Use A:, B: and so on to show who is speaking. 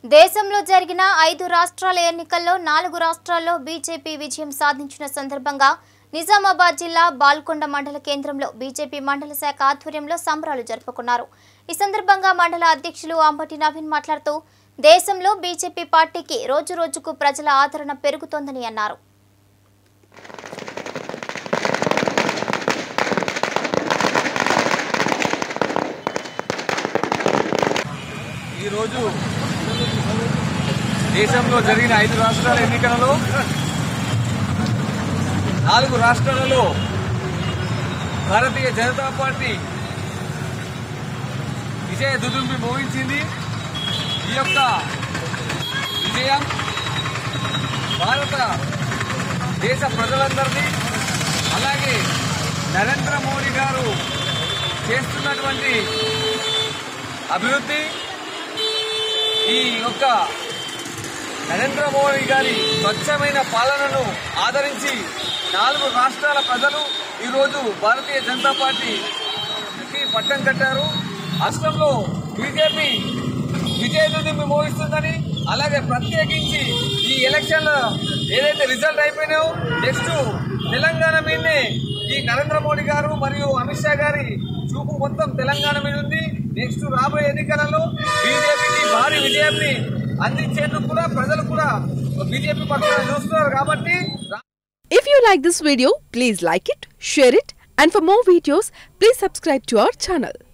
A: దేశంలో జరిగిన ఐదు రాష్ట్రాల ఎన్నికల్లో నాలుగు రాష్ట్రాల్లో బీజేపీ విజయం సాధించిన సందర్భంగా నిజామాబాద్ జిల్లా బాల్కొండ మండల కేంద్రంలో బీజేపీ మండల శాఖ ఆధ్వర్యంలో సంబరాలు జరుపుకున్నారు ఈ సందర్భంగా మండల అధ్యక్షులు అంబటి నవీన్ మాట్లాడుతూ దేశంలో బీజేపీ పార్టీకి రోజు రోజుకు ప్రజల ఆదరణ పెరుగుతోందని అన్నారు
B: ఈరోజు దేశంలో జరిగిన ఐదు రాష్ట్రాల ఎన్నికలలో నాలుగు రాష్ట్రాలలో భారతీయ జనతా పార్టీ విజయ దుదుంబి మోగించింది ఈ యొక్క విజయం భారత దేశ ప్రజలందరినీ అలాగే నరేంద్ర మోడీ గారు చేస్తున్నటువంటి అభివృద్ధి ఈ యొక్క నరేంద్ర మోడీ గారి స్వచ్ఛమైన పాలనను ఆదరించి నాలుగు రాష్ట్రాల ప్రజలు ఈరోజు భారతీయ జనతా పార్టీకి పట్టం కట్టారు రాష్ట్రంలో బీజేపీ విజయదుంది మోగిస్తుందని అలాగే ప్రత్యేకించి ఈ ఎలక్షన్ల ఏదైతే రిజల్ట్ అయిపోయినాయో నెక్స్ట్ తెలంగాణ మీదనే ఈ నరేంద్ర మోడీ గారు మరియు అమిత్ షా గారి చూపు మొత్తం తెలంగాణ మీద ఉంది నెక్స్ట్ రాబోయే ఎన్నికలలో బీజేపీకి భారీ విజయాన్ని అందించేందుకు కూడా ప్రజలు కూడా బీజేపీ పక్షాన చూస్తున్నారు కాబట్టి
C: If you like this video, please like it, share it, and for more videos, please subscribe to our channel.